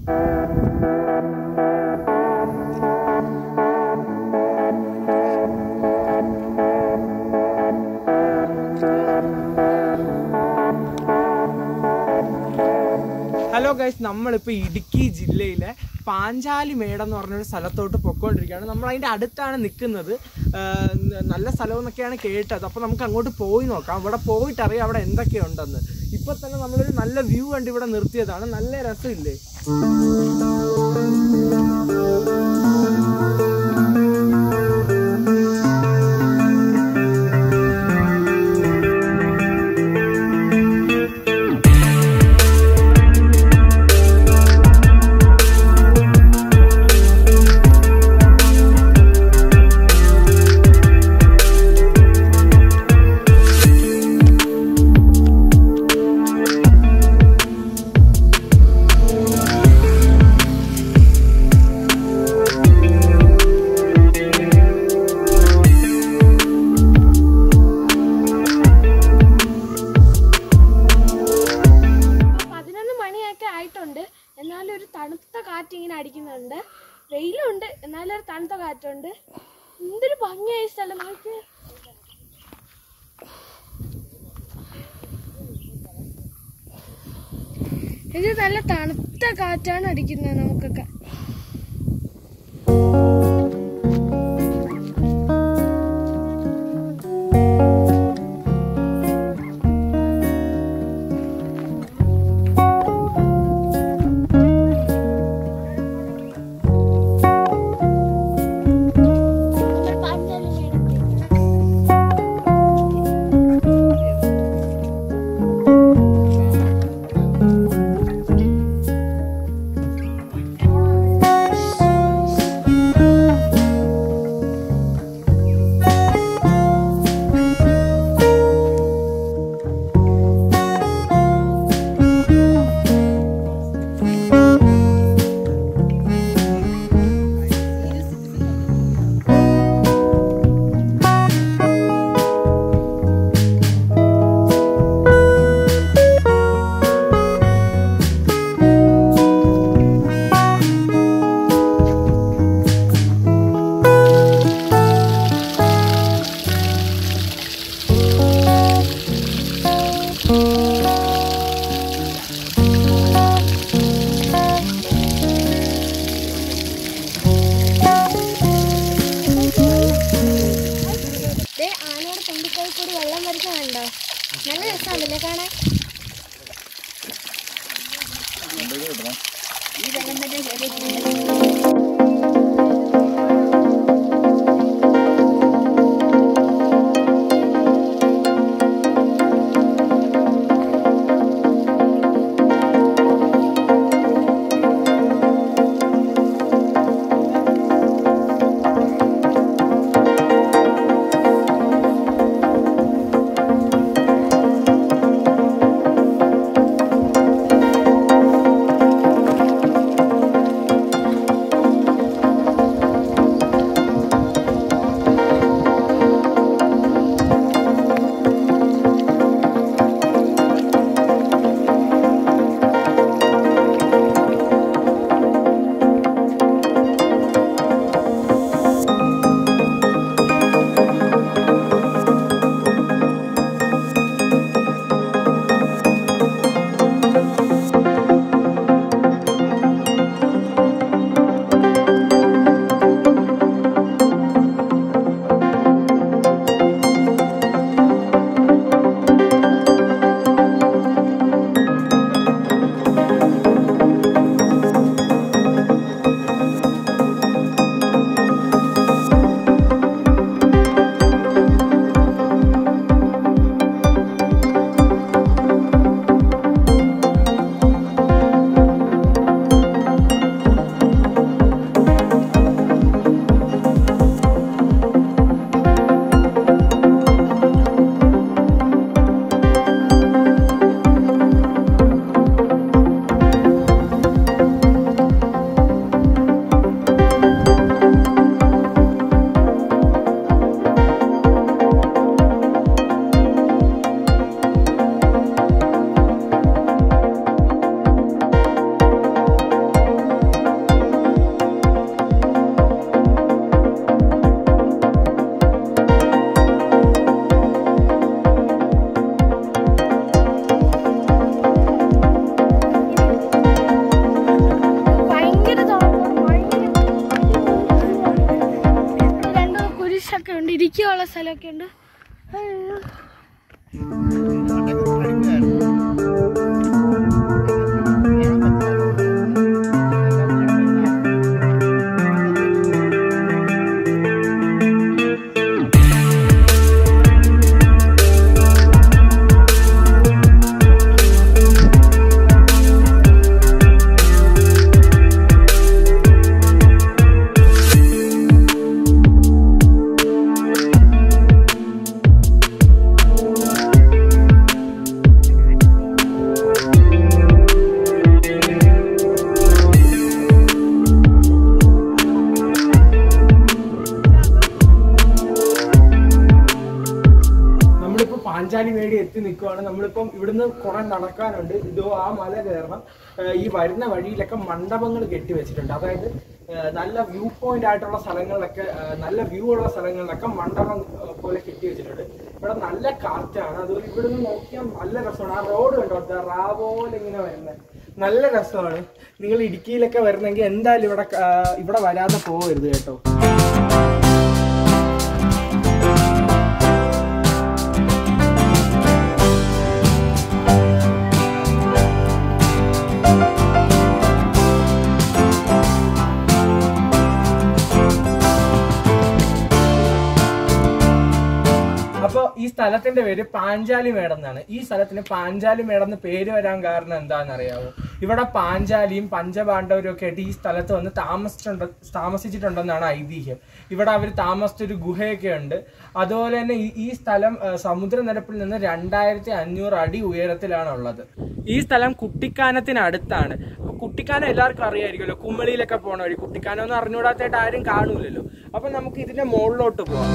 Hello guys നമ്മളിപ്പോൾ ഇടുക്കി ജില്ലയിലെ പാഞ്ചാലി മേട് എന്ന് പറഞ്ഞൊരു സ്ഥലത്തോട്ട് പൊക്കോണ്ടിരിക്കുകയാണ് നമ്മൾ അതിൻ്റെ അടുത്താണ് നിൽക്കുന്നത് നല്ല സ്ഥലം എന്നൊക്കെയാണ് കേട്ടത് അപ്പോൾ നമുക്ക് അങ്ങോട്ട് പോയി നോക്കാം അവിടെ പോയിട്ട് അറിയാം അവിടെ എന്തൊക്കെയുണ്ടെന്ന് ഇപ്പോൾ തന്നെ നമ്മളൊരു നല്ല വ്യൂ കണ്ട് ഇവിടെ നിർത്തിയതാണ് നല്ല രസമില്ലേ പതിനൊന്ന് മണിയൊക്കെ ആയിട്ടുണ്ട് എന്നാലും ഒരു തണുത്ത കാറ്റ് ഇങ്ങനെ അടിക്കുന്നുണ്ട് വെയിലുണ്ട് എന്നാലും ഒരു തണുത്ത കാറ്റുണ്ട് എന്തൊരു ഭംഗിയായ സ്ഥലം നോക്കിയേ ഇത് നല്ല തണുത്ത കാറ്റാണ് അടിക്കുന്നത് നമുക്കൊക്കെ ദേ ആനയുടെ തുമ്പിക്കൈ കൂടി വെള്ളം വരയ്ക്കുന്നുണ്ടോ നല്ല രസമുണ്ടല്ലേ കാണാൻ ഇരിക്കാനുള്ള സ്ഥലമൊക്കെ ഉണ്ട് അയ്യോ. നമ്മളിപ്പോ പാഞ്ചാലി മേടി എത്തി നിൽക്കുവാണ് നമ്മളിപ്പം ഇവിടുന്ന് കുറെ നടക്കാനുണ്ട് ഇതോ ആ മല കയറണം ഏഹ് ഈ വരുന്ന വഴിയിലൊക്കെ മണ്ഡപങ്ങൾ കെട്ടി വെച്ചിട്ടുണ്ട് അതായത് ഏഹ് നല്ല വ്യൂ പോയിന്റ് ആയിട്ടുള്ള സ്ഥലങ്ങളിലൊക്കെ ഏഹ് നല്ല വ്യൂ ഉള്ള സ്ഥലങ്ങളിലൊക്കെ മണ്ഡപം ഏഹ് പോലെ കെട്ടി വെച്ചിട്ടുണ്ട് ഇവിടെ നല്ല കാറ്റാണ് അതുപോലെ ഇവിടുന്ന് നോക്കിയാൽ നല്ല രസമാണ് ആ റോഡ് കണ്ടോ ദാ റാ പോലെ ഇങ്ങനെ വരുന്നത് നല്ല രസമാണ് നിങ്ങൾ ഇടുക്കിയിലൊക്കെ വരുന്നെങ്കിൽ എന്തായാലും ഇവിടെ ഏഹ് ഇവിടെ വരാതെ പോകരുത് കേട്ടോ അപ്പൊ ഈ സ്ഥലത്തിന്റെ പേര് പാഞ്ചാലി മേട് എന്നാണ് ഈ സ്ഥലത്തിന് പാഞ്ചാലി മേട് എന്ന് പേര് വരാൻ കാരണം എന്താണെന്ന് അറിയാവോ ഇവിടെ പാഞ്ചാലിയും പഞ്ചപാണ്ഡവരും ഒക്കെ ആയിട്ട് ഈ സ്ഥലത്ത് വന്ന് താമസിച്ചിട്ടുണ്ട് താമസിച്ചിട്ടുണ്ടെന്നാണ് ഐതിഹ്യം ഇവിടെ അവർ താമസിച്ചൊരു ഗുഹയൊക്കെ ഉണ്ട് അതുപോലെ തന്നെ ഈ- ഈ സ്ഥലം ആ, സമുദ്രനിരപ്പിൽ നിന്ന് രണ്ടായിരത്തി അഞ്ഞൂറ് അടി ഉയരത്തിലാണ് ഉള്ളത് ഈ സ്ഥലം കുട്ടിക്കാനത്തിനടുത്താണ് അപ്പൊ കുട്ടിക്കാനം എല്ലാവർക്കും അറിയായിരിക്കുമല്ലോ കുമ്മളിയിലൊക്കെ പോണ വഴി കുട്ടിക്കാനം എന്ന് അറിഞ്ഞുകൂടാത്തായിട്ട് ആരും കാണൂലല്ലോ അപ്പൊ നമുക്ക് ഇതിന്റെ മുകളിലോട്ട് പോവാം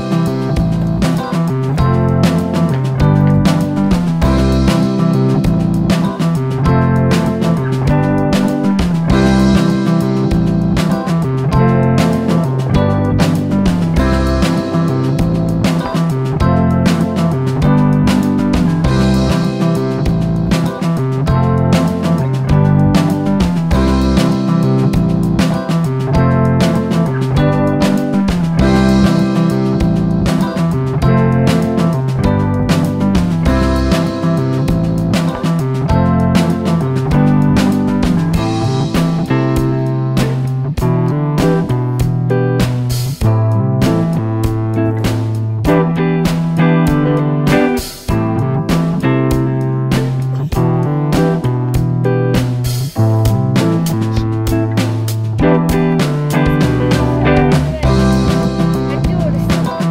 അടിപൊളി സ്ഥലം.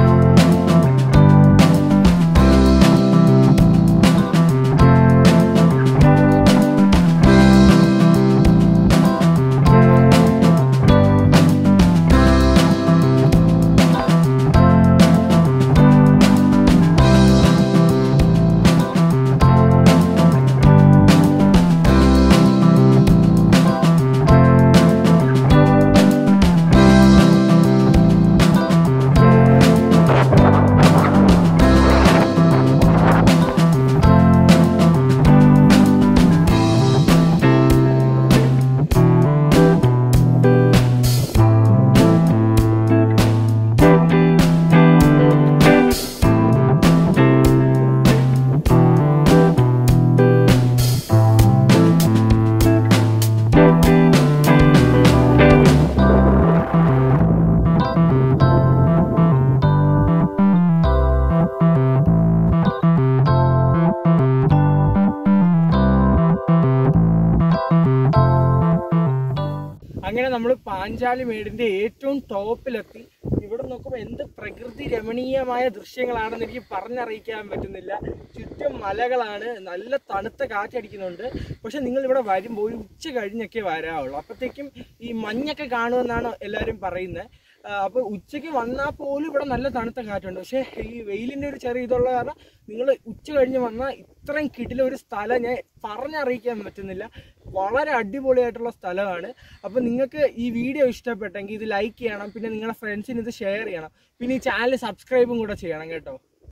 അങ്ങനെ നമ്മൾ പാഞ്ചാലി മേടിന്റെ ഏറ്റവും ടോപ്പിലെത്തി ഇവിടെ നോക്കുമ്പോൾ എന്ത് പ്രകൃതി രമണീയമായ ദൃശ്യങ്ങളാണെന്ന് എനിക്ക് പറഞ്ഞറിയിക്കാൻ പറ്റുന്നില്ല ചുറ്റും മലകളാണ് നല്ല തണുത്ത കാറ്റടിക്കുന്നുണ്ട് പക്ഷെ നിങ്ങൾ ഇവിടെ വരുമ്പോൾ ഒരു ഉച്ച കഴിഞ്ഞൊക്കെ വരാവുള്ളൂ അപ്പോഴത്തേക്കും ഈ മഞ്ഞൊക്കെ കാണുമെന്നാണ് എല്ലാവരും പറയുന്നത് അപ്പോൾ ഉച്ചയ്ക്ക് വന്നാൽ പോലും ഇവിടെ നല്ല തണുത്ത കാറ്റുണ്ട് പക്ഷേ ഈ വെയിലിൻ്റെ ഒരു ചെറിയ ഇതുള്ള കാരണം നിങ്ങൾ ഉച്ച കഴിഞ്ഞ് വന്നാൽ ഇത്രയും കിടില ഒരു സ്ഥലം ഞാൻ പറഞ്ഞറിയിക്കാൻ പറ്റുന്നില്ല വളരെ അടിപൊളിയായിട്ടുള്ള സ്ഥലമാണ് അപ്പോൾ നിങ്ങൾക്ക് ഈ വീഡിയോ ഇഷ്ടപ്പെട്ടെങ്കിൽ ഇത് ലൈക്ക് ചെയ്യണം പിന്നെ നിങ്ങളുടെ ഫ്രണ്ട്സിന് ഇത് ഷെയർ ചെയ്യണം പിന്നെ ഈ ചാനൽ സബ്സ്ക്രൈബും കൂടെ ചെയ്യണം കേട്ടോ